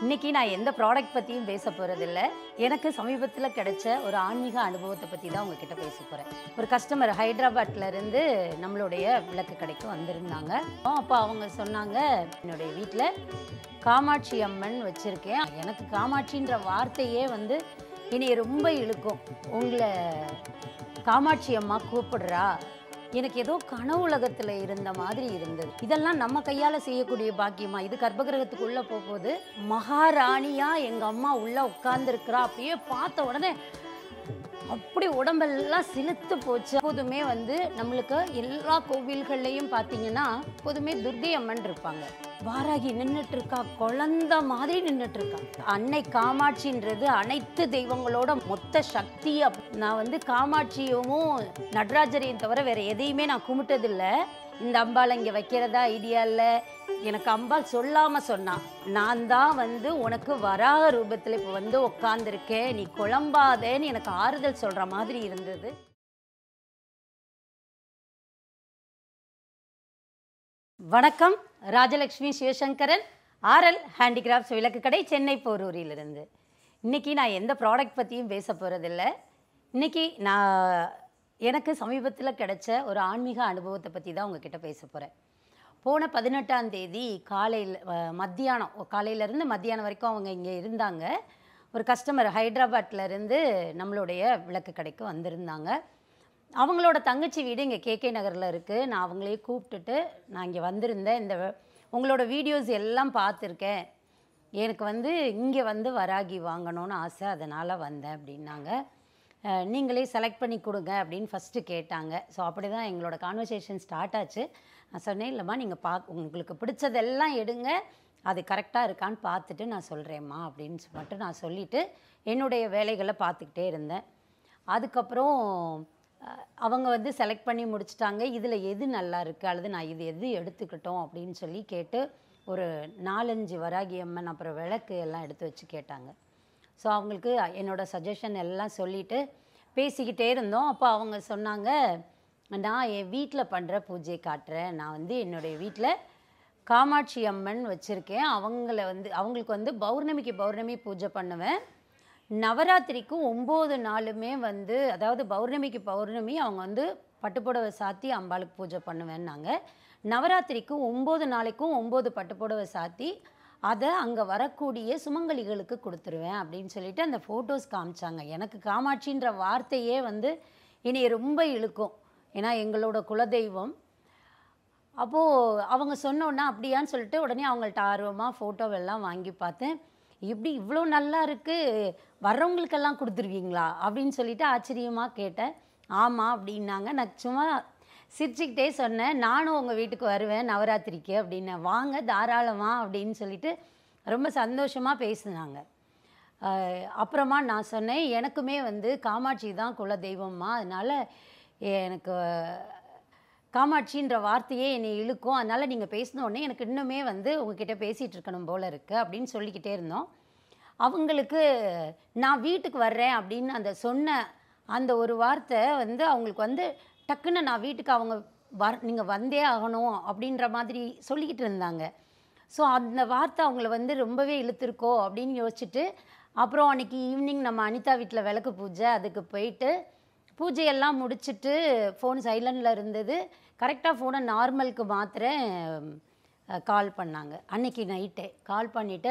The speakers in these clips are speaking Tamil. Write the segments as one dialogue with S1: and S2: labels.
S1: இன்னைக்கு நான் எந்த ப்ராடக்ட் பற்றியும் பேச போகிறதில்ல எனக்கு சமீபத்தில் கிடைச்ச ஒரு ஆன்மீக அனுபவத்தை பற்றி தான் உங்ககிட்ட பேச போகிறேன் ஒரு கஸ்டமர் ஹைதராபாத்ல இருந்து நம்மளுடைய விளக்கு கடைக்கு வந்திருந்தாங்க அப்போ அவங்க சொன்னாங்க என்னுடைய வீட்டில் காமாட்சி அம்மன் வச்சுருக்கேன் எனக்கு காமாட்சின்ற வார்த்தையே வந்து என்னைய ரொம்ப இழுக்கும் உங்களை காமாட்சி அம்மா கூப்பிடுறா எனக்கு ஏதோ கனவு உலகத்துல இருந்த மாதிரி இருந்தது இதெல்லாம் நம்ம கையால செய்யக்கூடிய பாக்கியமா இது கர்ப்பகிரகத்துக்குள்ள போகும்போது மகாராணியா எங்க அம்மா உள்ள உட்கார்ந்துருக்கிறா அப்படியே பார்த்த உடனே அப்படி உடம்பெல்லாம் சிலுத்து போச்சு எப்போதுமே வந்து நம்மளுக்கு எல்லா கோவில்கள்லையும் பார்த்தீங்கன்னா எப்போதுமே துர்கை அம்மன் இருப்பாங்க வாராகி நின்றுட்டு இருக்கா குழந்த மாதிரி நின்றுட்டு இருக்கா அன்னை காமாட்சின்றது அனைத்து தெய்வங்களோட மொத்த சக்தி அப்- நான் வந்து காமாட்சியவும் நடராஜரையும் தவிர வேற எதையுமே நான் கும்பிட்டதில்லை இந்த அம்பாள் இங்கே வைக்கிறதா ஐடியா இல்லை எனக்கு அம்பாள் சொல்லாம சொன்னான் நான் தான் வந்து உனக்கு வராக ரூபத்தில் இப்போ வந்து உட்காந்துருக்கேன் நீ குழம்பாதேன்னு எனக்கு ஆறுதல் சொல்ற மாதிரி இருந்தது வணக்கம் ராஜலக்ஷ்மி சிவசங்கரன் ஆர்எல் ஹேண்டிகிராஃப்ட்ஸ் விளக்கு கடை சென்னை போரூரிலிருந்து இன்னைக்கு நான் எந்த ப்ராடக்ட் பற்றியும் பேச போகிறதில்ல இன்னைக்கு நான் எனக்கு சமீபத்தில் கிடைச்ச ஒரு ஆன்மீக அனுபவத்தை பற்றி தான் உங்ககிட்ட பேச போகிறேன் போன பதினெட்டாம் தேதி காலையில் அஹ், மத்தியானம் காலையிலேருந்து மத்தியானம் வரைக்கும் அவங்க இங்கே இருந்தாங்க ஒரு கஸ்டமர் ஹைதராபாத்ல இருந்து நம்மளுடைய விளக்கு கடைக்கு வந்திருந்தாங்க அவங்களோட தங்கச்சி வீடு இங்கே கேகே நகரில் இருக்குது நான் அவங்களே கூப்பிட்டுட்டு நான் இங்கே வந்திருந்தேன் இந்த வ- உங்களோட வீடியோஸ் எல்லாம் பார்த்துருக்கேன் எனக்கு வந்து இங்கே வந்து வராகி வாங்கணும்னு ஆசை அதனால் வந்தேன் அப்படின்னாங்க அஹ், நீங்களே செலக்ட் பண்ணி கொடுங்க அப்படின்னு ஃபஸ்ட்டு கேட்டாங்க ஸோ அப்படி தான் எங்களோட கான்வர்சேஷன் ஸ்டார்ட் ஆச்சு நான் சொன்னேன் இல்லைம்மா நீங்கள் பா உங்களுக்கு பிடிச்சதெல்லாம் எடுங்க அது கரெக்டாக இருக்கான்னு பார்த்துட்டு நான் சொல்கிறேம்மா அப்படின்னு சொ- மட்டும் நான் சொல்லிவிட்டு என்னுடைய வேலைகளை பார்த்துக்கிட்டே இருந்தேன் அதுக்கப்புறம் அஹ், அவங்க வந்து செலக்ட் பண்ணி முடிச்சிட்டாங்க இதில் எது நல்லா இருக்குது அல்லது நான் இது எது எடுத்துக்கிட்டோம் அப்படின்னு சொல்லி கேட்டு ஒரு நாலஞ்சு வராகி அம்மன் அப்புறம் விளக்கு எல்லாம் எடுத்து வச்சு கேட்டாங்க ஸோ அவங்களுக்கு என்னோட சஜஷன் எல்லாம் சொல்லிட்டு பேசிக்கிட்டே இருந்தோம் அப்போ அவங்க சொன்னாங்க நான் என் வீட்டில் பண்ணுற பூஜையை காட்டுறேன் நான் வந்து என்னுடைய வீட்டில் காமாட்சி அம்மன் வச்சுருக்கேன் அவங்கள வந்து அவங்களுக்கு வந்து பௌர்ணமிக்கு பௌர்ணமி பூஜை பண்ணுவேன் நவராத்திரிக்கு ஒம்பது நாளுமே வந்து அதாவது பௌர்ணமிக்கு பௌர்ணமி அவங்க வந்து பட்டுப்புடவை சாத்தி அம்பாளுக்கு பூஜை பண்ணுவேன்னாங்க நவராத்திரிக்கு ஒம்பது நாளைக்கும் ஒம்பது பட்டுப்புடவை சாத்தி அதை அங்கே வரக்கூடிய சுமங்கலிகளுக்கு கொடுத்துருவேன் அப்படின்னு சொல்லிட்டு அந்த ஃபோட்டோஸ் காமிச்சாங்க எனக்கு காமாட்சின்ற வார்த்தையே வந்து என்னைய ரொம்ப இழுக்கும் ஏன்னா எங்களோட குலதெய்வம் அப்போது அவங்க சொன்னோன்னா அப்படியான்னு சொல்லிட்டு உடனே அவங்கள்ட்ட ஆர்வமாக ஃபோட்டோவெல்லாம் வாங்கி பார்த்தேன் இப்படி இவ்வளோ நல்லா இருக்குது வர்றவங்களுக்கெல்லாம் கொடுத்துருவீங்களா அப்படின்னு சொல்லிட்டு ஆச்சரியமாக கேட்டேன் ஆமாம் அப்படின்னாங்க நான் சும்மா சிரிச்சுக்கிட்டே சொன்னேன் நானும் உங்கள் வீட்டுக்கு வருவேன் நவராத்திரிக்கு அப்படின்னேன் வாங்க தாராளமாக அப்படின்னு சொல்லிட்டு ரொம்ப சந்தோஷமாக பேசுனாங்க அஹ் அப்புறமா நான் சொன்னேன் எனக்குமே வந்து காமாட்சி தான் குல தெய்வம்மா அதனால் எனக்கு காமாட்சின்ற வார்த்தையே என்னை இழுக்கும் அதனால் நீங்கள் பேசின உடனே எனக்கு இன்னுமே வந்து உங்ககிட்ட பேசிகிட்டு இருக்கணும் போல இருக்குது அப்படின்னு சொல்லிக்கிட்டே இருந்தோம் அவங்களுக்கு நான் வீட்டுக்கு வர்றேன் அப்படின்னு அந்த சொன்ன அந்த ஒரு வார்த்தை வந்து அவங்களுக்கு வந்து டக்குன்னு நான் வீட்டுக்கு அவங்க வர் நீங்கள் வந்தே ஆகணும் அப்படின்ற மாதிரி சொல்லிக்கிட்டு இருந்தாங்க ஸோ அந்த வார்த்தை அவங்கள வந்து ரொம்பவே இழுத்துருக்கோ அப்படின்னு யோசிச்சுட்டு அப்புறம் அன்னைக்கு ஈவினிங் நம்ம அனிதா வீட்டில் விளக்கு பூஜை அதுக்கு போயிட்டு பூஜையெல்லாம் முடிச்சிட்டு ஃபோன் சைலண்டில் இருந்தது கரெக்டாக ஃபோனை நார்மலுக்கு மாத்திரேன் கால் பண்ணாங்க அன்னைக்கு நைட்டே கால் பண்ணிவிட்டு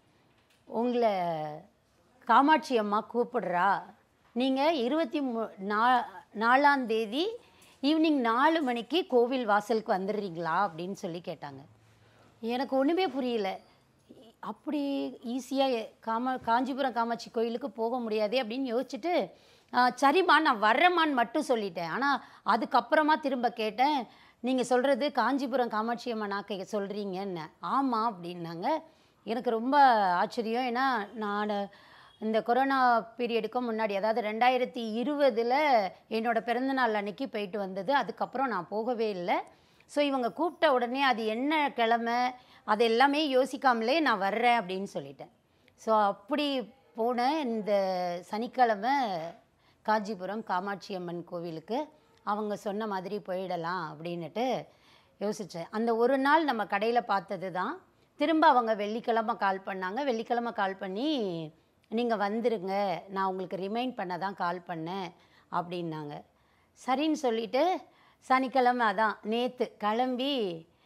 S1: உங்களை காமாட்சி அம்மா கூப்பிடுறா நீங்கள் இருபத்தி மூ நா நாலாம் தேதி ஈவினிங் நாலு மணிக்கு கோவில் வாசலுக்கு வந்துடுறீங்களா அப்படின்னு சொல்லி கேட்டாங்க எனக்கு ஒன்றுமே புரியல அப்படி ஈஸியாக காம காஞ்சிபுரம் காமாட்சி கோயிலுக்கு போக முடியாதே அப்படின்னு யோசிச்சுட்டு "ஆ, சரிம்மா நான் வர்றேம்மான்னு மட்டும் சொல்லிட்டேன் ஆனால் அதுக்கப்புறமா திரும்ப கேட்டேன் நீங்கள் சொல்கிறது காஞ்சிபுரம் காமாட்சி அம்மன் நாக்க சொல்கிறீங்கன்னு ஆமாம் அப்படின்னாங்க எனக்கு ரொம்ப ஆச்சரியம் ஏன்னா நான் இந்த கொரோனா பீரியடுக்கு முன்னாடி அதாவது ரெண்டாயிரத்தி இருபதில் என்னோட பிறந்தநாள் அன்னைக்கு போயிட்டு வந்தது அதுக்கப்புறம் நான் போகவே இல்லை ஸோ இவங்க கூப்பிட்ட உடனே அது என்ன கிழமை அது எல்லாமே யோசிக்காமலே நான் வர்றேன் அப்படின்னு சொல்லிட்டேன் ஸோ அப்படி போன இந்த சனிக்கிழமை காஞ்சிபுரம் காமாட்சி அம்மன் கோவிலுக்கு அவங்க சொன்ன மாதிரி போயிடலாம் அப்படின்னுட்டு யோசித்தேன் அந்த ஒரு நாள் நம்ம கடையில் பார்த்தது தான் திரும்ப அவங்க வெள்ளிக்கிழமை கால் பண்ணாங்க வெள்ளிக்கிழமை கால் பண்ணி நீங்கள் வந்துருங்க நான் உங்களுக்கு ரிமைண்ட் பண்ண தான் கால் பண்ணேன் அப்படின்னாங்க சரின்னு சொல்லிட்டு சனிக்கிழமை அதான் நேற்று கிளம்பி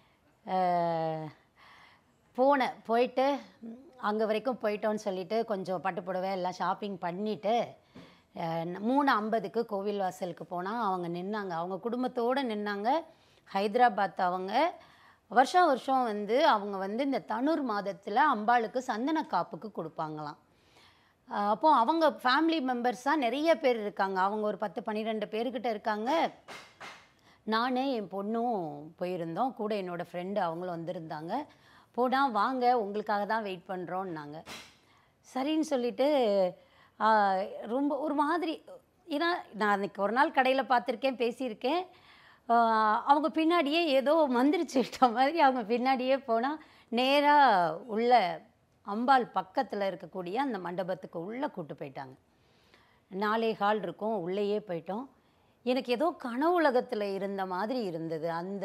S1: அஹ், போனேன் போயிட்டு அங்கே வரைக்கும் போயிட்டோன்னு சொல்லிட்டு கொஞ்சம் பட்டு புடவை எல்லாம் ஷாப்பிங் பண்ணிவிட்டு மூணு ஐம்பதுக்கு கோவில் வாசலுக்கு போனால் அவங்க நின்னாங்க அவங்க குடும்பத்தோடு நின்னாங்க ஹைதராபாத் அவங்க வருஷம் வருஷம் வந்து அவங்க வந்து இந்த தனுர் மாதத்தில் அம்பாளுக்கு சந்தன காப்புக்கு கொடுப்பாங்களாம் அஹ் அப்போ அவங்க ஃபேமிலி மெம்பர்ஸாக நிறைய பேர் இருக்காங்க அவங்க ஒரு பத்து பன்னிரெண்டு பேர்கிட்ட இருக்காங்க நானே என் பொண்ணும் போயிருந்தோம் கூட என்னோடய ஃப்ரெண்டு அவங்களும் வந்திருந்தாங்க போனால் வாங்க உங்களுக்காக தான் வெயிட் பண்ணுறோன்னாங்க சரின்னு சொல்லிட்டு ஆ, ரொம்ப ஒரு மாதிரி ஏன்னா நான் அன்றைக்கி ஒரு நாள் கடையில் பார்த்துருக்கேன் பேசியிருக்கேன் ஆ, அவங்க பின்னாடியே ஏதோ மந்திரிச்சு விட்ட மாதிரி அவங்க பின்னாடியே போனால் நேராக உள்ள அம்பாள் பக்கத்தில் இருக்கக்கூடிய அந்த மண்டபத்துக்கு உள்ளே கூட்டு போயிட்டாங்க நாலே ஹால் இருக்கும் உள்ளேயே போயிட்டோம் எனக்கு ஏதோ கனவு உலகத்தில் இருந்த மாதிரி இருந்தது அந்த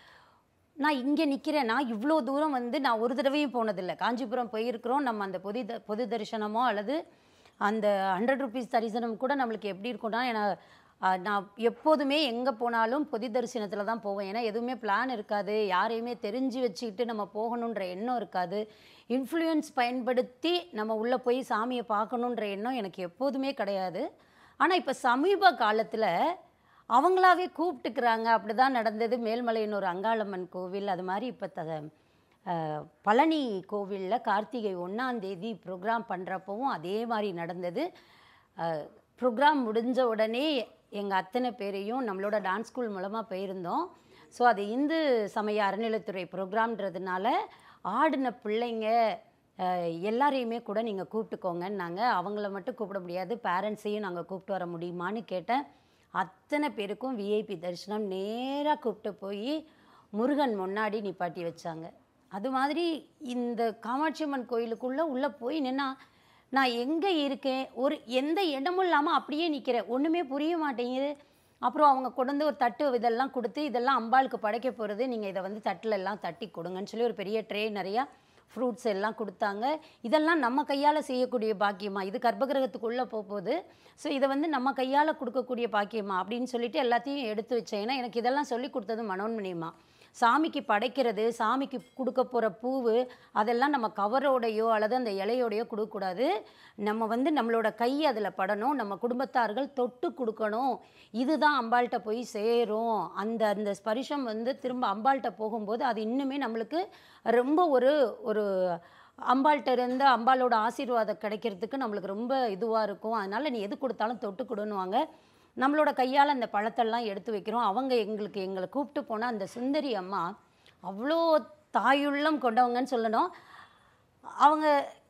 S1: நான் இங்கே நிற்கிறேன் நான் இவ்வளோ தூரம் வந்து நான் ஒரு தடவையும் போனதில்லை காஞ்சிபுரம் போயிருக்கிறோம் நம்ம அந்த பொது த பொது தரிசனமோ அல்லது அந்த ஹண்ட்ரட் ருபீஸ் தரிசனம் கூட நம்மளுக்கு எப்படி இருக்கும்னா ஏன்னா ஆஹ், நான் எப்போதுமே எங்கே போனாலும் பொது தரிசனத்தில் தான் போவேன் ஏன்னா எதுவுமே பிளான் இருக்காது யாரையுமே தெரிஞ்சு வச்சுக்கிட்டு நம்ம போகணுன்ற எண்ணம் இருக்காது இன்ஃப்ளூயன்ஸ் பயன்படுத்தி நம்ம உள்ளே போய் சாமியை பார்க்கணுன்ற எண்ணம் எனக்கு எப்போதுமே கிடையாது ஆனால் இப்போ சமீப காலத்தில் அவங்களாவே கூப்பிட்டுக்கிறாங்க அப்படி தான் நடந்தது மேல்மலையனூர் அங்காளம்மன் கோவில் அது மாதிரி இப்போ த அஹ், பழனி கோவிலில் கார்த்திகை ஒன்றாம் தேதி ப்ரோக்ராம் பண்ணுறப்பவும் அதே மாதிரி நடந்தது ப்ரோக்ராம் முடிஞ்ச உடனே எங்கள் அத்தனை பேரையும் நம்மளோட டான்ஸ் ஸ்கூல் மூலமாக போயிருந்தோம் ஸோ அது இந்து சமய அறநிலைத்துறை ப்ரோக்ராம்ன்றதுனால ஆடின பிள்ளைங்க அஹ், எல்லாரையுமே கூட நீங்கள் கூப்பிட்டுக்கோங்கன்னாங்க அவங்கள மட்டும் கூப்பிட முடியாது பேரண்ட்ஸையும் நாங்கள் கூப்பிட்டு வர முடியுமான்னு கேட்டேன் அத்தனை பேருக்கும் விஐபி தரிசனம் நேராக கூப்பிட்டு போய் முருகன் முன்னாடி நிப்பாட்டி வச்சாங்க அது மாதிரி இந்த காமாட்சி அம்மன் கோயிலுக்குள்ளே உள்ளே போய் நின்னா நான் எங்கே இருக்கேன் ஒரு எந்த இடமும் இல்லாமல் அப்படியே நிற்கிறேன் ஒன்றுமே புரிய மாட்டேங்குது அப்புறம் அவங்க கொண்டு வந்து ஒரு தட்டு இதெல்லாம் கொடுத்து இதெல்லாம் அம்பாளுக்கு படைக்க போகிறது நீங்கள் இதை வந்து தட்டில் எல்லாம் தட்டி கொடுங்கன்னு சொல்லி ஒரு பெரிய ட்ரே நிறையா ஃப்ரூட்ஸ் எல்லாம் கொடுத்தாங்க இதெல்லாம் நம்ம கையால் செய்யக்கூடிய பாக்கியமா இது கர்ப்பகிரகத்துக்குள்ளே போகுது ஸோ இதை வந்து நம்ம கையால் கொடுக்கக்கூடிய பாக்கியமா அப்படின்னு சொல்லிட்டு எல்லாத்தையும் எடுத்து வச்சேன் ஏன்னா எனக்கு இதெல்லாம் சொல்லி கொடுத்தது மனோன்மணியம்மா சாமிக்கு படைக்கிறது சாமிக்கு கொடுக்க போகிற பூவு அதெல்லாம் நம்ம கவரோடையோ அல்லது அந்த இலையோடையோ கொடுக்கக்கூடாது நம்ம வந்து நம்மளோட கை அதில் படணும் நம்ம குடும்பத்தார்கள் தொட்டு கொடுக்கணும் இதுதான் அம்பாள்கிட்ட போய் சேரும் அந்த அந்த ஸ்பரிசம் வந்து திரும்ப அம்பாள்கிட்ட போகும்போது அது இன்னுமே நம்மளுக்கு ரொம்ப ஒரு ஒரு அம்பாள்கிட்ட இருந்து அம்பாளோட ஆசீர்வாதம் கிடைக்கிறதுக்கு நம்மளுக்கு ரொம்ப இதுவாக இருக்கும் அதனால் நீ எது கொடுத்தாலும் தொட்டு கொடுன்னுவாங்க நம்மளோட கையால் அந்த பழத்தெல்லாம் எடுத்து வைக்கிறோம் அவங்க எங்களுக்கு எங்களை கூப்பிட்டு போனால் அந்த சுந்தரி அம்மா அவ்வளோ தாயுள்ளம் கொண்டவங்கன்னு சொல்லணும் அவங்க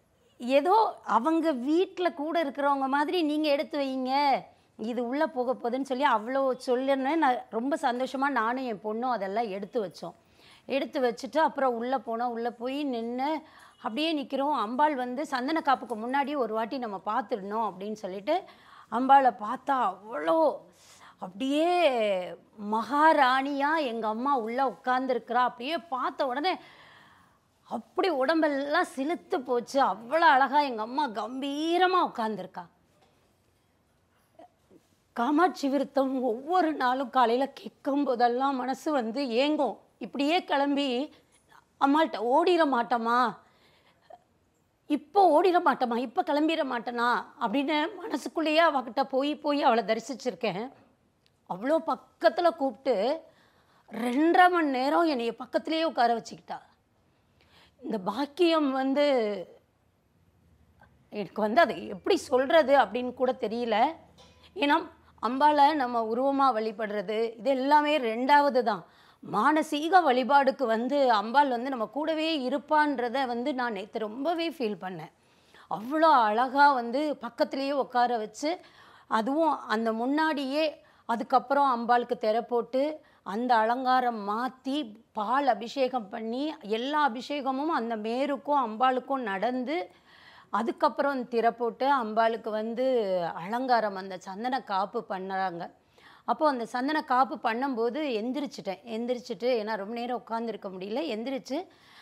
S1: ஏதோ அவங்க வீட்டில் கூட இருக்கிறவங்க மாதிரி நீங்கள் எடுத்து வைங்க இது உள்ளே போக போகுதுன்னு சொல்லி அவ்வளோ சொல்லுன்னு நான் ரொம்ப சந்தோஷமாக நானும் என் பொண்ணும் அதெல்லாம் எடுத்து வச்சோம் எடுத்து வச்சுட்டு அப்புறம் உள்ளே போனோம் உள்ளே போய் நின்று அப்படியே நிற்கிறோம் அம்பாள் வந்து சந்தன காப்புக்கு முன்னாடி ஒரு வாட்டி நம்ம பார்த்துடணும் அப்படின்னு சொல்லிட்டு அம்பாளை பார்த்தா அவ்வளோ அப்படியே மகாராணியாக எங்கள் அம்மா உள்ளே உட்காந்துருக்குறா அப்படியே பார்த்த உடனே அப்படி உடம்பெல்லாம் சிலுத்து போச்சு அவ்வளோ அழகாக எங்கள் அம்மா கம்பீரமாக உட்காந்துருக்கா காமாட்சி விருத்தம் ஒவ்வொரு நாளும் காலையில் கேட்கும் போதெல்லாம் மனசு வந்து ஏங்கும் இப்படியே கிளம்பி அம்மாள்கிட்ட ஓடிட மாட்டோமா இப்போ ஓடிட மாட்டோமா இப்போ கிளம்பிட மாட்டேனா அப்படின்னு மனசுக்குள்ளேயே அவகிட்ட போய் போய் அவளை தரிசிச்சிருக்கேன் அவ்வளோ பக்கத்தில் கூப்பிட்டு ரெண்டரை மணி நேரம் என்னைய பக்கத்துலேயே உட்கார வச்சுக்கிட்டா இந்த பாக்கியம் வந்து எனக்கு வந்து அதை எப்படி சொல்கிறது அப்படின்னு கூட தெரியல ஏன்னா அம்பாளை நம்ம உருவமாக வழிபடுறது இது எல்லாமே ரெண்டாவது தான் மானசீக வழிபாடுக்கு வந்து அம்பாள் வந்து நம்ம கூடவே இருப்பான்றத வந்து நான் நேற்று ரொம்பவே ஃபீல் பண்ணேன் அவ்வளோ அழகாக வந்து பக்கத்துலேயே உட்கார வச்சு அதுவும் அந்த முன்னாடியே அதுக்கப்புறம் அம்பாளுக்கு திரை போட்டு அந்த அலங்காரம் மாற்றி பால் அபிஷேகம் பண்ணி எல்லா அபிஷேகமும் அந்த மேருக்கும் அம்பாளுக்கும் நடந்து அதுக்கப்புறம் திரை போட்டு அம்பாளுக்கு வந்து அலங்காரம் அந்த சந்தன காப்பு பண்ணுறாங்க அப்போ அந்த சந்தன காப்பு பண்ணும்போது எந்திரிச்சிட்டேன் எந்திரிச்சிட்டு ஏன்னா ரொம்ப நேரம் உட்காந்துருக்க முடியல எந்திரிச்சு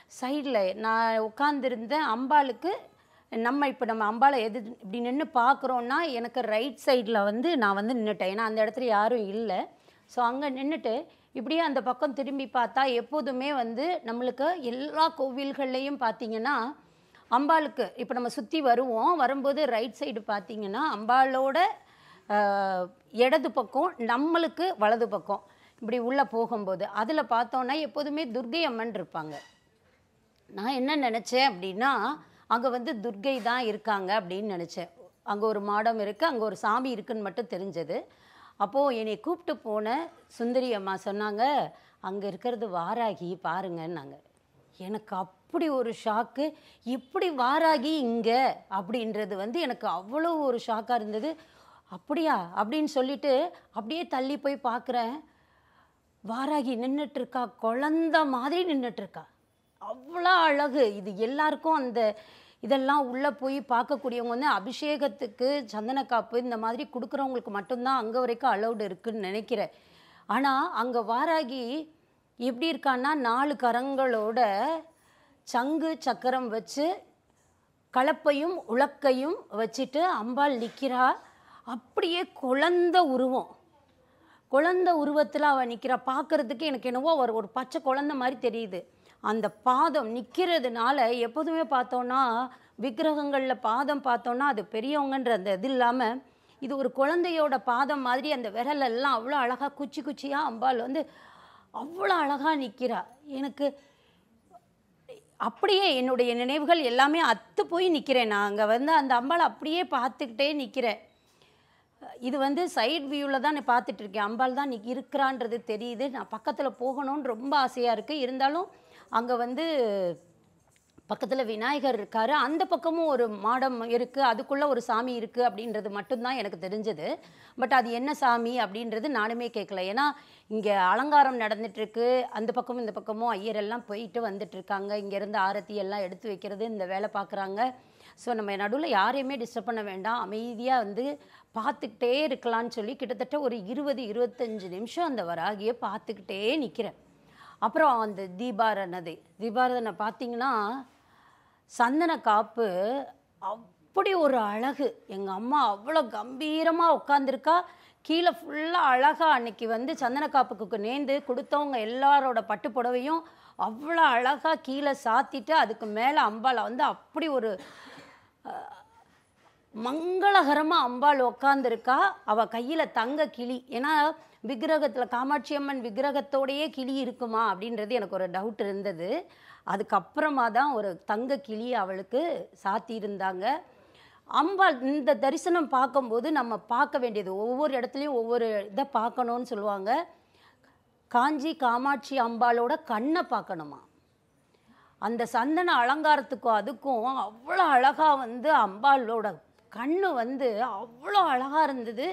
S1: சைடில் நான் உட்காந்துருந்தேன் அம்பாளுக்கு நம்ம இப்போ நம்ம அம்பாளை எது இப்படி நின்று பார்க்குறோன்னா எனக்கு ரைட் சைடில் வந்து நான் வந்து நின்றுட்டேன் ஏன்னா அந்த இடத்துல யாரும் இல்லை ஸோ அங்கே நின்றுட்டு இப்படியே அந்த பக்கம் திரும்பி பார்த்தா எப்போதுமே வந்து நம்மளுக்கு எல்லா கோவில்கள்லேயும் பார்த்தீங்கன்னா அம்பாளுக்கு இப்போ நம்ம சுற்றி வருவோம் வரும்போது ரைட் சைடு பார்த்தீங்கன்னா அம்பாளோட ஆஹ், இடது பக்கம் நம்மளுக்கு வலது பக்கம் இப்படி உள்ளே போகும்போது அதில் பார்த்தோன்னா எப்போதுமே துர்க்கை அம்மன் இருப்பாங்க நான் என்ன நினச்சேன் அப்படின்னா அங்கே வந்து துர்க்கை தான் இருக்காங்க அப்படின்னு நினச்சேன் அங்கே ஒரு மாடம் இருக்குது அங்கே ஒரு சாமி இருக்குன்னு மட்டும் தெரிஞ்சது அப்போது என்னை கூப்பிட்டு போன சுந்தரி அம்மா சொன்னாங்க அங்கே இருக்கிறது வாராகி பாருங்கன்னாங்க எனக்கு அப்படி ஒரு ஷாக்கு இப்படி வாராகி இங்கே அப்படின்றது வந்து எனக்கு அவ்வளோ ஒரு ஷாக்காக இருந்தது அப்படியா அப்படின்னு சொல்லிட்டு அப்படியே தள்ளி போய் பார்க்குறேன் வாராகி நின்னுட்டு இருக்கா குழந்த மாதிரி நின்னுட்டு இருக்கா அவ்வளோ அழகு இது எல்லாருக்கும் அந்த இதெல்லாம் உள்ளே போய் பார்க்கக்கூடியவங்க வந்து அபிஷேகத்துக்கு சந்தனக்காப்பு இந்த மாதிரி கொடுக்குறவங்களுக்கு மட்டும்தான் அங்கே வரைக்கும் அலௌடு இருக்குன்னு நினைக்கிறேன் ஆனால் அங்கே வாராகி எப்படி இருக்கான்னா நாலு கரங்களோட சங்கு சக்கரம் வச்சு கலப்பையும் உலக்கையும் வச்சுட்டு அம்பாள் நிற்கிறா அப்படியே குழந்த உருவம் குழந்த உருவத்தில் அவள் நிற்கிறா பார்க்கறதுக்கு எனக்கு என்னவோ ஒரு ஒரு பச்சை குழந்த மாதிரி தெரியுது அந்த பாதம் நிற்கிறதுனால எப்போதுமே பார்த்தோன்னா விக்கிரகங்களில் பாதம் பார்த்தோன்னா அது பெரியவங்கன்ற அந்த இது இல்லாமல் இது ஒரு குழந்தையோட பாதம் மாதிரி அந்த விரல் எல்லாம் அவ்வளோ அழகாக குச்சி குச்சியாக அம்பாள் வந்து அவ்வளோ அழகாக நிற்கிறா எனக்கு அப்படியே என்னுடைய நினைவுகள் எல்லாமே அத்து போய் நிற்கிறேன் நான் அங்கே வந்து அந்த அம்பாளை அப்படியே பார்த்துக்கிட்டே நிற்கிறேன் இது வந்து சைட் வியூவில் தான் நான் பார்த்துட்டு இருக்கேன் அம்பாள் தான் இன்னைக்கு இருக்கிறான்றது தெரியுது நான் பக்கத்தில் போகணும்னு ரொம்ப ஆசையாக இருக்குது இருந்தாலும் அங்கே வந்து பக்கத்தில் விநாயகர் இருக்கார் அந்த பக்கமும் ஒரு மாடம் இருக்குது அதுக்குள்ளே ஒரு சாமி இருக்குது அப்படின்றது மட்டும்தான் எனக்கு தெரிஞ்சது பட் அது என்ன சாமி அப்படின்றது நானுமே கேட்கல ஏன்னா இங்கே அலங்காரம் நடந்துட்டுருக்கு அந்த பக்கமும் இந்த பக்கமும் ஐயர் எல்லாம் போயிட்டு வந்துட்டு இருக்காங்க இங்கேருந்து ஆரத்தி எல்லாம் எடுத்து வைக்கிறது இந்த வேலை பார்க்குறாங்க ஸோ நம்ம நடுவில் யாரையுமே டிஸ்டர்ப் பண்ண வேண்டாம் அமைதியாக வந்து பார்த்துக்கிட்டே இருக்கலாம்னு சொல்லி கிட்டத்தட்ட ஒரு இருபது இருபத்தஞ்சு நிமிஷம் அந்த வராகியை பார்த்துக்கிட்டே நிற்கிறேன் அப்புறம் அந்த தீபாரணதை தீபாரதனை பார்த்தீங்கன்னா சந்தன காப்பு அப்படி ஒரு அழகு எங்கள் அம்மா அவ்வளோ கம்பீரமாக உட்காந்துருக்கா கீழே ஃபுல்லாக அழகாக அன்னைக்கு வந்து சந்தன காப்புக்கு நேர்ந்து கொடுத்தவங்க எல்லாரோட பட்டு புடவையும் அவ்வளோ அழகாக கீழே சாத்திட்டு அதுக்கு மேலே அம்பாளை வந்து அப்படி ஒரு மங்களகரமாக அம்பாள் உக்காந்துருக்கா அவள் கையில் தங்க கிளி ஏன்னா விக்கிரகத்தில் காமாட்சி அம்மன் விக்கிரகத்தோடையே கிளி இருக்குமா அப்படின்றது எனக்கு ஒரு டவுட் இருந்தது அதுக்கப்புறமா தான் ஒரு தங்க கிளி அவளுக்கு சாத்தியிருந்தாங்க அம்பாள் இந்த தரிசனம் பார்க்கும்போது நம்ம பார்க்க வேண்டியது ஒவ்வொரு இடத்துலையும் ஒவ்வொரு இதை பார்க்கணும்னு சொல்லுவாங்க காஞ்சி காமாட்சி அம்பாளோட கண்ணை பார்க்கணுமா அந்த சந்தன அலங்காரத்துக்கும் அதுக்கும் அவ்வளோ அழகாக வந்து அம்பாளோட கண்ணு வந்து அவ்வளோ அழகாக இருந்தது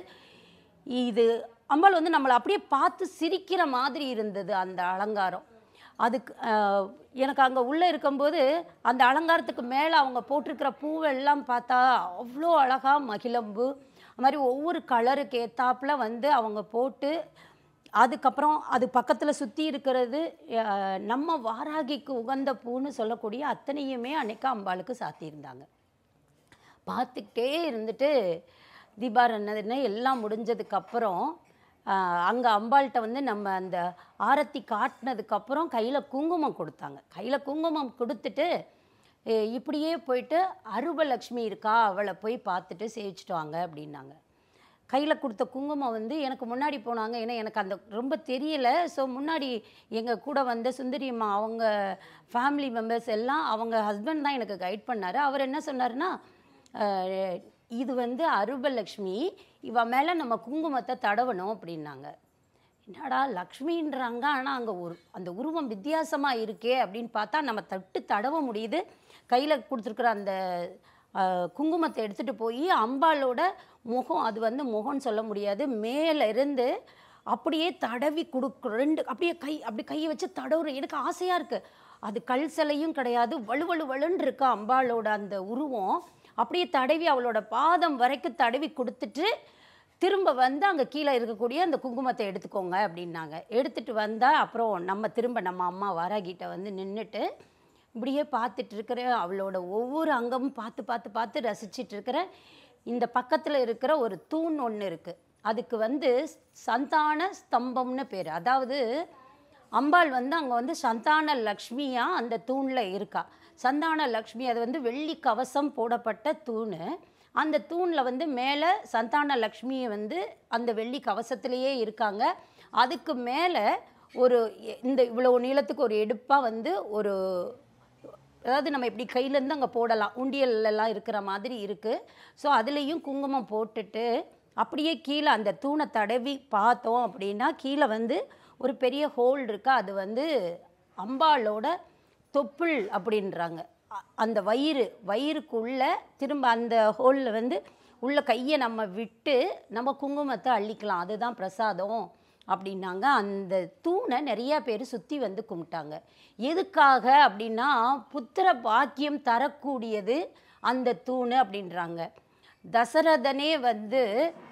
S1: இது அம்பாள் வந்து நம்மளை அப்படியே பார்த்து சிரிக்கிற மாதிரி இருந்தது அந்த அலங்காரம் அதுக்கு ஆஹ், எனக்கு அங்கே உள்ளே இருக்கும்போது அந்த அலங்காரத்துக்கு மேலே அவங்க போட்டிருக்கிற பூவெல்லாம் பார்த்தா அவ்வளோ அழகாக மகிழம்பு அது மாதிரி ஒவ்வொரு கலருக்கு ஏத்தாப்புல வந்து அவங்க போட்டு அதுக்கப்புறம் அது பக்கத்தில் சுற்றி இருக்கிறது அஹ், நம்ம வாராகிக்கு உகந்த பூன்னு சொல்லக்கூடிய அத்தனையுமே அன்னைக்கு அம்பாளுக்கு சாத்தியிருந்தாங்க பார்த்துக்கிட்டே இருந்துட்டு தீபாரணனை எல்லாம் முடிஞ்சதுக்கப்புறம் அங்கே அம்பாள்கிட்ட வந்து நம்ம அந்த ஆரத்தி காட்டினதுக்கப்புறம் கையில் குங்குமம் கொடுத்தாங்க கையில் குங்குமம் கொடுத்துட்டு "ஏ, இப்படியே போயிட்டு அருபலக்ஷ்மி இருக்கா அவளை போய் பார்த்துட்டு சேவிச்சிட்டு வாங்க அப்படின்னாங்க கையில் கொடுத்த குங்குமம் வந்து எனக்கு முன்னாடி போனாங்க ஏன்னா எனக்கு அந்த ரொம்ப தெரியல ஸோ முன்னாடி எங்கள் கூட வந்த சுந்தரி அம்மா அவங்க ஃபேமிலி மெம்பர்ஸ் எல்லாம் அவங்க ஹஸ்பண்ட் தான் எனக்கு கைட் பண்ணார் அவர் என்ன சொன்னாருன்னா அஹ், இது வந்து அருபலக்ஷ்மி இவ மேலே நம்ம குங்குமத்தை தடவணும் அப்படின்னாங்க என்னடா லக்ஷ்மின்றாங்க ஆனால் அங்கே ஒரு அந்த உருவம் வித்தியாசமாக இருக்கே அப்படின்னு பார்த்தா நம்ம தட்டு தடவ முடியுது கையில் கொடுத்துருக்குற அந்த அஹ், குங்குமத்தை எடுத்துகிட்டு போய் அம்பாளோட முகம் அது வந்து முகம்னு சொல்ல முடியாது மேலே இருந்து அப்படியே தடவி கொடுக்க ரெண்டு அப்படியே கை அப்படி கையை வச்சு தடவுற எனக்கு ஆசையாக இருக்குது அது கல் சிலையும் கிடையாது வலுவலு வலுன்னு இருக்கா அம்பாளோட அந்த உருவம் அப்படியே தடவி அவளோட பாதம் வரைக்கும் தடவி கொடுத்துட்டு திரும்ப வந்து அங்கே கீழே இருக்கக்கூடிய அந்த குங்குமத்தை எடுத்துக்கோங்க அப்படின்னாங்க எடுத்துட்டு வந்தால் அப்புறம் நம்ம திரும்ப நம்ம அம்மா வாராகிட்ட வந்து நின்றுட்டு இப்படியே பார்த்துட்டு இருக்கிறேன் அவளோட ஒவ்வொரு அங்கமும் பார்த்து பார்த்து பார்த்து ரசிச்சிட்டு இருக்கிறேன் இந்த பக்கத்தில் இருக்கிற ஒரு தூண் ஒன்று இருக்குது அதுக்கு வந்து சந்தான ஸ்தம்பம்னு பேர் அதாவது அம்பாள் வந்து அங்கே வந்து சந்தான லக்ஷ்மியா அந்த தூணில் இருக்கா சந்தான லக்ஷ்மி அது வந்து வெள்ளி கவசம் போடப்பட்ட தூண் அந்த தூணில் வந்து மேலே சந்தான லக்ஷ்மியை வந்து அந்த வெள்ளி கவசத்திலேயே இருக்காங்க அதுக்கு மேலே ஒரு எ- இந்த இவ்வளோ நீளத்துக்கு ஒரு எடுப்பாக வந்து ஒரு அதாவது நம்ம இப்படி கையிலேருந்து அங்கே போடலாம் உண்டியல்ல எல்லாம் இருக்கிற மாதிரி இருக்குது ஸோ அதுலேயும் குங்குமம் போட்டுட்டு அப்படியே கீழே அந்த தூணை தடவி பார்த்தோம் அப்படின்னா கீழே வந்து ஒரு பெரிய ஹோல் இருக்கா அது வந்து அம்பாளோட தொப்புள் அப்படின்றாங்க அ- அந்த வயிறு வயிறுக்குள்ள திரும்ப அந்த ஹோலில் வந்து உள்ள கையை நம்ம விட்டு நம்ம குங்குமத்தை அள்ளிக்கலாம் அதுதான் பிரசாதம் அப்படின்னாங்க அந்த தூணை நிறைய பேர் சுற்றி வந்து கும்பிட்டாங்க எதுக்காக அப்படின்னா புத்திர பாக்கியம் தரக்கூடியது அந்த தூண் அப்படின்றாங்க தசரதனே வந்து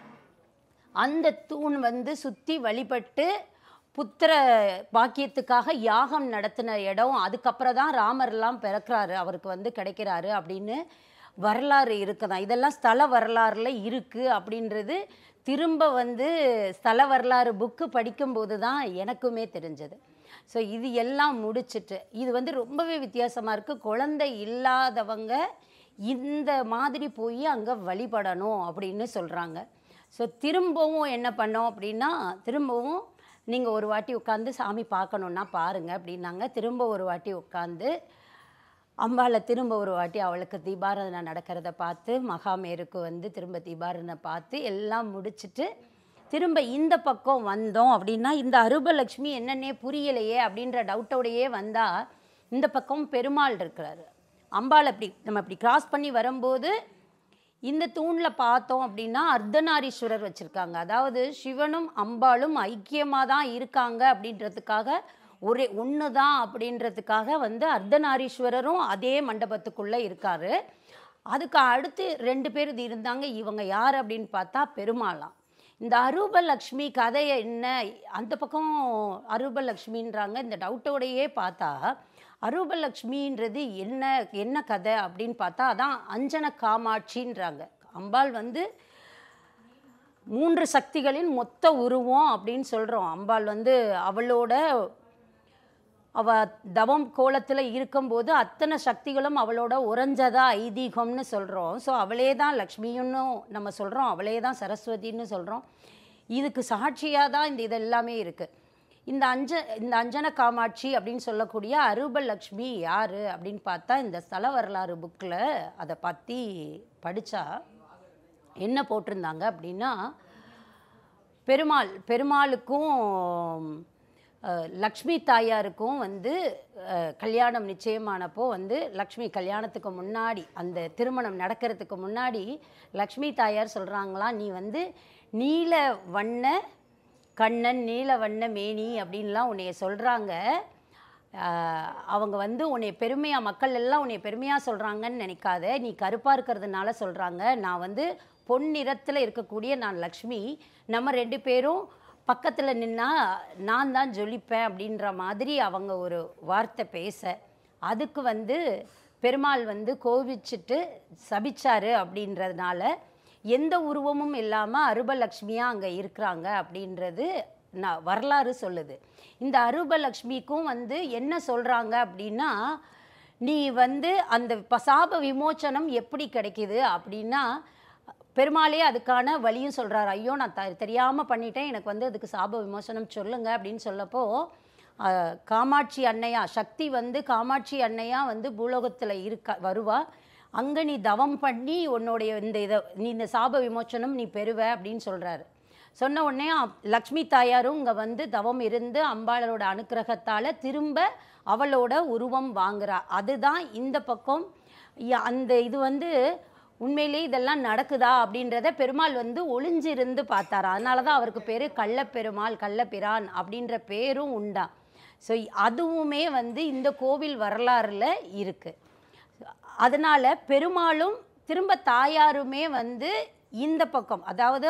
S1: அந்த தூண் வந்து சுற்றி வழிபட்டு புத்திர பாக்கியத்துக்காக யாகம் நடத்தின இடம் அதுக்கப்புறம் தான் ராமர்லாம் பிறக்கிறாரு அவருக்கு வந்து கிடைக்கிறாரு அப்படின்னு வரலாறு இருக்குதான் இதெல்லாம் ஸ்தல வரலாறுல இருக்குது அப்படின்றது திரும்ப வந்து ஸ்தல வரலாறு புக்கு படிக்கும்போது தான் எனக்குமே தெரிஞ்சது ஸோ இது எல்லாம் முடிச்சிட்டு இது வந்து ரொம்பவே வித்தியாசமாக இருக்குது குழந்தை இல்லாதவங்க இந்த மாதிரி போய் அங்கே வழிபடணும் அப்படின்னு சொல்கிறாங்க ஸோ திரும்பவும் என்ன பண்ணோம் அப்படின்னா திரும்பவும் நீங்கள் ஒரு வாட்டி உட்காந்து சாமி பார்க்கணுன்னா பாருங்கள் அப்படின்னாங்க திரும்ப ஒரு வாட்டி உட்காந்து அம்பாளை திரும்ப ஒரு வாட்டி அவளுக்கு தீபாராதனை நடக்கிறத பார்த்து மகாமேருக்கு வந்து திரும்ப தீபாராதனை பார்த்து எல்லாம் முடிச்சிட்டு திரும்ப இந்த பக்கம் வந்தோம் அப்படின்னா இந்த அருபலக்ஷ்மி என்னன்னே புரியலையே அப்படின்ற டவுட்டோடையே வந்தால் இந்த பக்கம் பெருமாள் இருக்கிறாரு அம்பாள் அப்படி நம்ம இப்படி கிராஸ் பண்ணி வரும்போது இந்த தூணில் பார்த்தோம் அப்படின்னா அர்த்தநாரீஸ்வரர் வச்சுருக்காங்க அதாவது சிவனும் அம்பாளும் ஐக்கியமாக தான் இருக்காங்க அப்படின்றதுக்காக ஒரே ஒன்று தான் அப்படின்றதுக்காக வந்து அர்த்தநாரீஸ்வரரும் அதே மண்டபத்துக்குள்ளே இருக்காரு அதுக்கு அடுத்து ரெண்டு பேர் இது இருந்தாங்க இவங்க யார் அப்படின்னு பார்த்தா பெருமாளாம் இந்த அரூபலக்ஷ்மி கதை என்ன அந்த பக்கம் அரூபலக்ஷ்மின்றாங்க இந்த டவுட்டோடையே பார்த்தா அரூபலக்ஷ்மின்றது என்ன என்ன கதை அப்படின்னு பார்த்தா அதான் அஞ்சன காமாட்சின்றாங்க அம்பாள் வந்து மூன்று சக்திகளின் மொத்த உருவம் அப்படின்னு சொல்கிறோம் அம்பாள் வந்து அவளோட அவ தவம் கோலத்தில் இருக்கும்போது அத்தனை சக்திகளும் அவளோட உறைஞ்சதா ஐதீகம்னு சொல்கிறோம் ஸோ அவளே தான் லக்ஷ்மின்னு நம்ம சொல்கிறோம் அவளே தான் சரஸ்வதின்னு சொல்கிறோம் இதுக்கு சாட்சியாக தான் இந்த இது எல்லாமே இருக்குது இந்த அஞ்ச இந்த அஞ்சன காமாட்சி அப்படின்னு சொல்லக்கூடிய அரூபலக்ஷ்மி யார் அப்படின்னு பார்த்தா இந்த ஸ்தல வரலாறு புக்கில் அதை பற்றி படித்தா என்ன போட்டிருந்தாங்க அப்படின்னா பெருமாள் பெருமாளுக்கும் அஹ், லக்ஷ்மி தாயாருக்கும் வந்து அஹ், கல்யாணம் நிச்சயமானப்போ வந்து லக்ஷ்மி கல்யாணத்துக்கு முன்னாடி அந்த திருமணம் நடக்கிறதுக்கு முன்னாடி லக்ஷ்மி தாயார் சொல்கிறாங்களாம் நீ வந்து நீல வண்ண கண்ணன் நீல வண்ண மேனி அப்படின்லாம் உன்னைய சொல்கிறாங்க அவங்க வந்து உன்னை பெருமையாக மக்கள் எல்லாம் உன்னை பெருமையாக சொல்கிறாங்கன்னு நினைக்காத நீ கருப்பாக இருக்கிறதுனால சொல்கிறாங்க நான் வந்து பொன் நிறத்தில் இருக்கக்கூடிய நான் லக்ஷ்மி நம்ம ரெண்டு பேரும் பக்கத்தில் நின்னா நான் தான் ஜொலிப்பேன் அப்படின்ற மாதிரி அவங்க ஒரு வார்த்தை பேச அதுக்கு வந்து பெருமாள் வந்து கோவிச்சிட்டு சபிச்சாரு அப்படின்றதுனால எந்த உருவமும் இல்லாமல் அருபலக்ஷ்மியாக அங்கே இருக்கிறாங்க அப்படின்றது நான் வரலாறு சொல்லுது இந்த அருபலக்ஷ்மிக்கும் வந்து என்ன சொல்கிறாங்க அப்படின்னா நீ வந்து அந்த ப- சாப விமோச்சனம் எப்படி கிடைக்குது அப்படின்னா பெருமாளே அதுக்கான வழியும் சொல்கிறார் ஐயோ நான் த தெரியாமல் பண்ணிட்டேன் எனக்கு வந்து அதுக்கு சாப விமோசனம் சொல்லுங்க அப்படின்னு சொல்லப்போ அஹ், காமாட்சி அன்னையா சக்தி வந்து காமாட்சி அன்னையா வந்து பூலோகத்தில் இருக்க வருவா அங்கே நீ தவம் பண்ணி உன்னுடைய இந்த இதை நீ இந்த சாப விமோச்சனம் நீ பெறுவ அப்படின்னு சொல்கிறாரு சொன்ன உடனே அப்- லக்ஷ்மி தாயாரும் இங்கே வந்து தவம் இருந்து அம்பாளோட அனுக்கிரகத்தால் திரும்ப அவளோட உருவம் வாங்குறா அதுதான் இந்த பக்கம் ய- அந்த இது வந்து உண்மையிலே இதெல்லாம் நடக்குதா அப்படின்றத பெருமாள் வந்து ஒளிஞ்சிருந்து பார்த்தாரா அதனால தான் அவருக்கு பேர் கள்ளப்பெருமாள் கள்ளப்பிரான் அப்படின்ற பேரும் உண்டா ஸோ அதுவுமே வந்து இந்த கோவில் வரலாறுல இருக்குது அதனால பெருமாளும் திரும்ப தாயாருமே வந்து இந்த பக்கம் அதாவது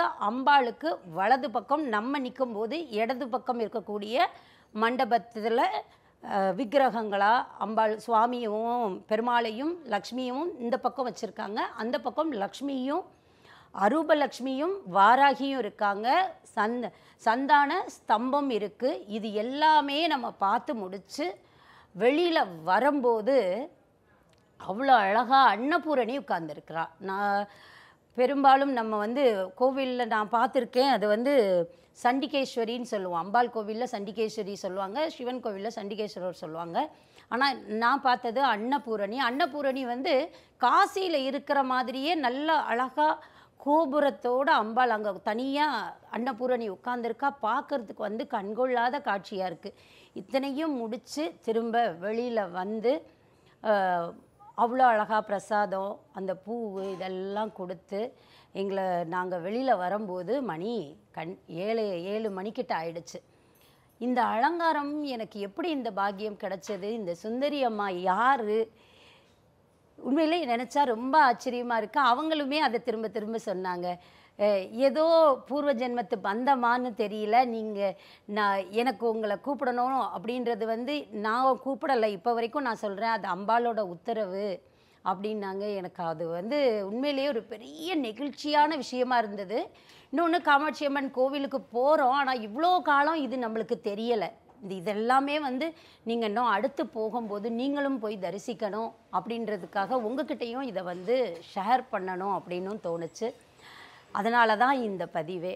S1: அம்பாளுக்கு வலது பக்கம் நம்ம நிற்கும்போது இடது பக்கம் இருக்கக்கூடிய மண்டபத்தில் அஹ், விக்கிரகங்களா அம்பாள் சுவாமியும் பெருமாளையும் லக்ஷ்மியும் இந்த பக்கம் வச்சுருக்காங்க அந்த பக்கம் லக்ஷ்மியும் அரூபலக்ஷ்மியும் வாராகியும் இருக்காங்க சந்த சந்தான ஸ்தம்பம் இருக்குது இது எல்லாமே நம்ம பார்த்து முடித்து வெளியில் வரும்போது அவ்வளோ அழகாக அன்னபூரணி உட்கார்ந்துருக்கிறா நான் பெரும்பாலும் நம்ம வந்து கோவிலில் நான் பார்த்துருக்கேன் அது வந்து சண்டிகேஸ்வரின்னு சொல்லுவோம் அம்பாள் கோவிலில் சண்டிகேஸ்வரி சொல்லுவாங்க சிவன் கோவிலில் சண்டிகேஸ்வரர் சொல்லுவாங்க ஆனால் நான் பார்த்தது அன்னபூரணி அன்னபூரணி வந்து காசியில் இருக்கிற மாதிரியே நல்ல அழகாக கோபுரத்தோட அம்பாள் அங்கே தனியாக அன்னபூரணி உட்கார்ந்திருக்கா பார்க்கறதுக்கு வந்து கண்கொள்ளாத காட்சியாக இருக்குது இத்தனையும் முடித்து திரும்ப வெளியில் வந்து அஹ், அவ்வளோ அழகாக பிரசாதம் அந்த பூ இதெல்லாம் கொடுத்து எங்களை நாங்கள் வெளியில் வரும்போது மணி கண் ஏழு ஏழு மணிக்கிட்ட ஆயிடுச்சு இந்த அலங்காரம் எனக்கு எப்படி இந்த பாக்கியம் கிடைச்சது இந்த சுந்தரி அம்மா யார் உண்மையிலே நினச்சா ரொம்ப ஆச்சரியமாக இருக்கு அவங்களுமே அதை திரும்ப திரும்ப சொன்னாங்க அஹ் ஏதோ பூர்வ ஜென்மத்து பந்தமான்னு தெரியல நீங்கள் நான் எனக்கு உங்களை கூப்பிடணும் அப்படின்றது வந்து நான் கூப்பிடலை இப்போ வரைக்கும் நான் சொல்கிறேன் அது அம்பாளோட உத்தரவு அப்படின்னாங்க எனக்கு அது வந்து உண்மையிலேயே ஒரு பெரிய நெகிழ்ச்சியான விஷயமா இருந்தது இன்னொன்று காமாட்சி அம்மன் கோவிலுக்கு போகிறோம் ஆனால் இவ்வளோ காலம் இது நம்மளுக்கு தெரியலை இந்த இதெல்லாமே வந்து நீங்கள் இன்னும் அடுத்து போகும்போது நீங்களும் போய் தரிசிக்கணும் அப்படின்றதுக்காக உங்ககிட்டயும் இதை வந்து ஷேர் பண்ணணும் அப்படின்னும் தோணுச்சு அதனால தான் இந்த பதிவே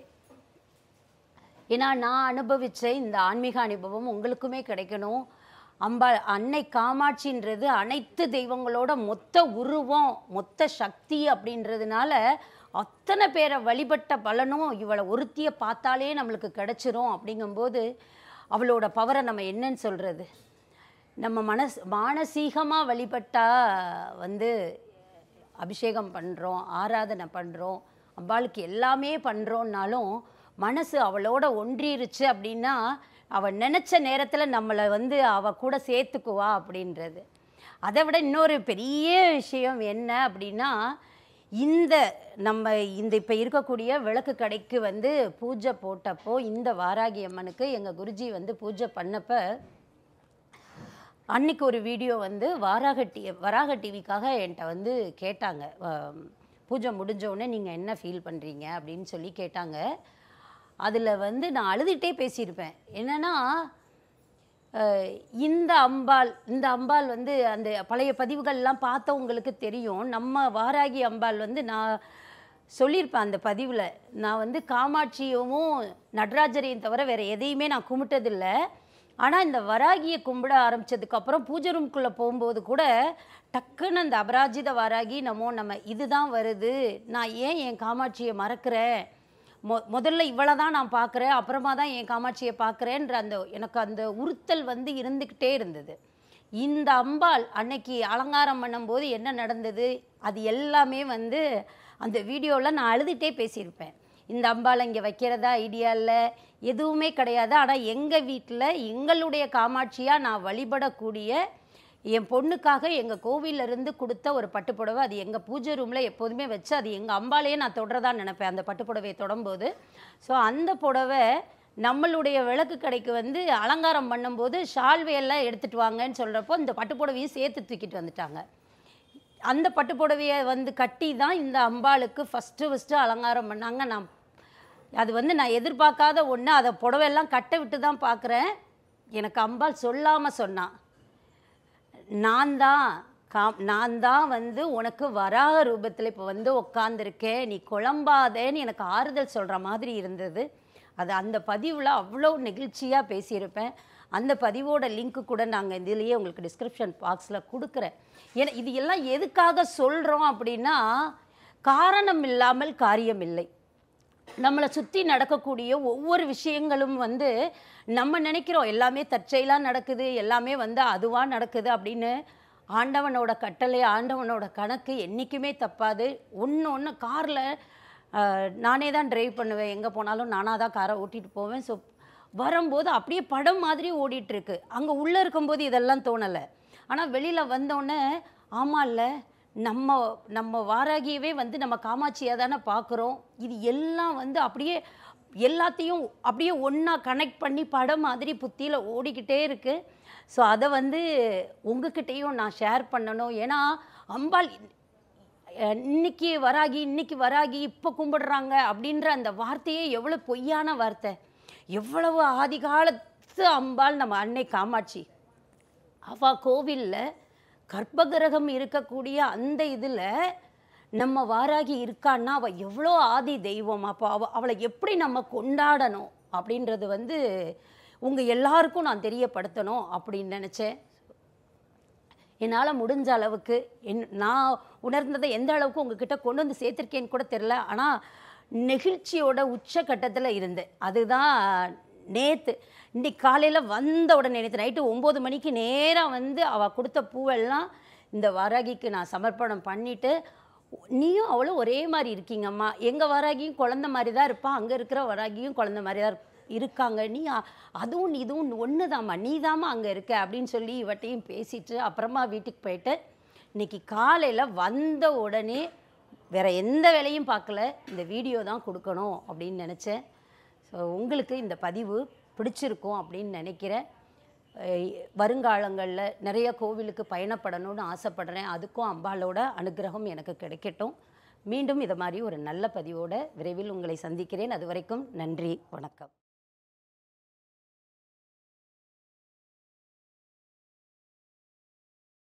S1: ஏன்னா நான் அனுபவித்த இந்த ஆன்மீக அனுபவம் உங்களுக்குமே கிடைக்கணும் அம்பா அன்னை காமாட்சின்றது அனைத்து தெய்வங்களோட மொத்த உருவம் மொத்த சக்தி அப்படின்றதுனால அத்தனை பேரை வழிபட்ட பலனும் இவளை ஒருத்தியை பார்த்தாலே நம்மளுக்கு கிடைச்சிரும் அப்படிங்கும்போது அவளோட பவரை நம்ம என்னன்னு சொல்கிறது நம்ம மனஸ் மானசீகமாக வழிபட்டா வந்து அபிஷேகம் பண்ணுறோம் ஆராதனை பண்ணுறோம் அம்பாளுக்கு எல்லாமே பண்ணுறோன்னாலும் மனசு அவளோட ஒன்றிருச்சு அப்படின்னா அவள் நினச்ச நேரத்தில் நம்மளை வந்து அவள் கூட சேர்த்துக்குவா அப்படின்றது அதை விட இன்னொரு பெரிய விஷயம் என்ன அப்படின்னா இந்த நம்ம இந்த இப்போ இருக்கக்கூடிய விளக்கு கடைக்கு வந்து பூஜை போட்டப்போ இந்த வாராகி அம்மனுக்கு எங்கள் குருஜி வந்து பூஜை பண்ணப்போ அன்னைக்கு ஒரு வீடியோ வந்து வாராக டி வராக டிவிக்காக என்கிட்ட வந்து கேட்டாங்க அஹ், பூஜை முடிஞ்ச உடனே நீங்கள் என்ன ஃபீல் பண்ணுறீங்க அப்படின்னு சொல்லி கேட்டாங்க அதில் வந்து நான் அழுதுகிட்டே பேசியிருப்பேன் என்னென்னா அஹ், இந்த அம்பாள் இந்த அம்பாள் வந்து அந்த பழைய பதிவுகள்லாம் பார்த்தவங்களுக்கு தெரியும் நம்ம வாராகி அம்பாள் வந்து நான் சொல்லியிருப்பேன் அந்த பதிவில் நான் வந்து காமாட்சியவும் நடராஜரையும் தவிர வேறு எதையுமே நான் கும்பிட்டதில்லை ஆனால் இந்த வராகியை கும்பிட ஆரம்பிச்சதுக்கப்புறம் பூஜை ரூம்குள்ளே போகும்போது கூட டக்குன்னு அந்த அபராஜித வராகி நம்ம நம்ம இதுதான் வருது நான் ஏன் என் காமாட்சியை மறக்கிறேன் மொ முதல்ல இவ்வளோ தான் நான் பார்க்குறேன் அப்புறமா தான் என் காமாட்சியை பார்க்குறேன்ற அந்த எனக்கு அந்த உறுத்தல் வந்து இருந்துக்கிட்டே இருந்தது இந்த அம்பாள் அன்னைக்கு அலங்காரம் பண்ணும்போது என்ன நடந்தது அது எல்லாமே வந்து அந்த வீடியோவில் நான் அழுதுகிட்டே பேசியிருப்பேன் இந்த அம்பாளை இங்கே வைக்கிறதா ஐடியா இல்லை எதுவுமே கிடையாது ஆனால் எங்கள் வீட்டில் எங்களுடைய காமாட்சியாக நான் வழிபடக்கூடிய என் பொண்ணுக்காக எங்கள் கோவில்ல இருந்து கொடுத்த ஒரு பட்டுப்புடவை அது எங்கள் பூஜை ரூமில் எப்போதுமே வச்சு அது எங்கள் அம்பாலையே நான் தொடரதா நினைப்பேன் அந்த பட்டுப்புடவையை தொடும்போது ஸோ அந்த புடவை நம்மளுடைய விளக்கு கடைக்கு வந்து அலங்காரம் பண்ணும்போது ஷால்வையெல்லாம் எடுத்துட்டு வாங்கன்னு சொல்கிறப்போ இந்த பட்டுப்புடவையும் சேர்த்து தூக்கிட்டு வந்துட்டாங்க அந்த பட்டுப்புடவையை வந்து கட்டி தான் இந்த அம்பாளுக்கு ஃபஸ்ட்டு ஃபஸ்ட்டு அலங்காரம் பண்ணாங்க நான் அது வந்து நான் எதிர்பார்க்காத ஒன்று அதை புடவையெல்லாம் கட்ட விட்டு தான் பார்க்குறேன் எனக்கு அம்பாள் சொல்லாமல் சொன்னான் நான் தான் கா நான் தான் வந்து உனக்கு வராக ரூபத்தில் இப்போ வந்து உக்காந்துருக்கேன் நீ குழம்பாதேன்னு எனக்கு ஆறுதல் சொல்கிற மாதிரி இருந்தது அது அந்த பதிவில் அவ்வளோ நெகிழ்ச்சியாக பேசியிருப்பேன் அந்த பதிவோட லிங்க்கு கூட நாங்கள் இதுலேயே உங்களுக்கு டிஸ்கிரிப்ஷன் பாக்ஸில் கொடுக்குறேன் ஏன்னா இது எல்லாம் எதுக்காக சொல்கிறோம் அப்படின்னா காரணம் இல்லாமல் காரியம் இல்லை நம்மளை சுற்றி நடக்கக்கூடிய ஒவ்வொரு விஷயங்களும் வந்து நம்ம நினைக்கிறோம் எல்லாமே தற்செயலாக நடக்குது எல்லாமே வந்து அதுவாக நடக்குது அப்படின்னு ஆண்டவனோட கட்டளை ஆண்டவனோட கணக்கு என்றைக்குமே தப்பாது ஒன்று ஒன்று காரில் நானே தான் டிரைவ் பண்ணுவேன் எங்கே போனாலும் நானாக தான் காரை ஓட்டிகிட்டு போவேன் ஸோ வரும்போது அப்படியே படம் மாதிரி ஓடிட்டு இருக்கு அங்கே உள்ளே இருக்கும்போது இதெல்லாம் தோணலை ஆனால் வெளியில் வந்தோடனே ஆமாம்ல நம்ம நம்ம வாராகியவே வந்து நம்ம காமாட்சியாக தானே பார்க்குறோம் இது எல்லாம் வந்து அப்படியே எல்லாத்தையும் அப்படியே ஒன்றா கனெக்ட் பண்ணி படம் மாதிரி புத்தியில் ஓடிக்கிட்டே இருக்குது ஸோ அதை வந்து உங்ககிட்டயும் நான் ஷேர் பண்ணணும் ஏன்னா அம்பாள் அஹ், இன்னைக்கு வராகி இன்னைக்கு வராகி இப்போ கும்பிடுறாங்க அப்படின்ற அந்த வார்த்தையே எவ்வளோ பொய்யான வார்த்தை எவ்வளவு ஆதி காலத்து அம்பாள் நம்ம அன்னை காமாட்சி அவ கோவிலில் கர்ப்பகிரகம் இருக்கக்கூடிய அந்த இதில் நம்ம வாராகி இருக்கான்னா அவள் எவ்வளோ ஆதி தெய்வம் அப்போ அவ அவளை எப்படி நம்ம கொண்டாடணும் அப்படின்றது வந்து உங்கள் எல்லாருக்கும் நான் தெரியப்படுத்தணும் அப்படின்னு நினச்சேன் என்னால் முடிஞ்ச அளவுக்கு என் நான் உணர்ந்ததை எந்த அளவுக்கு உங்ககிட்ட கொண்டு வந்து சேர்த்துருக்கேன்னு கூட தெரில ஆனால் நெகிழ்ச்சியோட உச்சக்கட்டத்தில் இருந்தேன் அதுதான் நேற்று இன்னைக்கு காலையில் வந்த உடனே நேற்று நைட்டு ஒம்பது மணிக்கு நேராக வந்து அவள் கொடுத்த பூவெல்லாம் இந்த வராகிக்கு நான் சமர்ப்பணம் பண்ணிவிட்டு நீயும் அவளும் ஒரே மாதிரி இருக்கீங்கம்மா எங்கள் வராகியும் குழந்த மாதிரி தான் இருப்பா அங்கே இருக்கிற வராகியும் குழந்த மாதிரி தான் இருப்பா இருக்காங்க நீ அ- அதுவும் இதுவும் ஒன்று தாம்மா நீ தாம்மா அங்கே இருக்க அப்படின்னு சொல்லி இவட்டையும் பேசிட்டு அப்புறமா வீட்டுக்கு போயிட்டு இன்னைக்கு காலையில் வந்த உடனே வேற எந்த வேலையும் பார்க்கல இந்த வீடியோ தான் கொடுக்கணும் அப்படின்னு நினச்சேன் ஸோ உங்களுக்கு இந்த பதிவு பிடிச்சிருக்கும் அப்படின்னு நினைக்கிறேன் அஹ் வருங்காலங்களில் நிறைய கோவிலுக்கு பயணப்படணும்னு ஆசைப்படுறேன் அதுக்கும் அம்பாளோட அனுகிரகம் எனக்கு கிடைக்கட்டும் மீண்டும் இதை மாதிரி ஒரு நல்ல பதிவோட விரைவில் உங்களை சந்திக்கிறேன் அது வரைக்கும் நன்றி வணக்கம்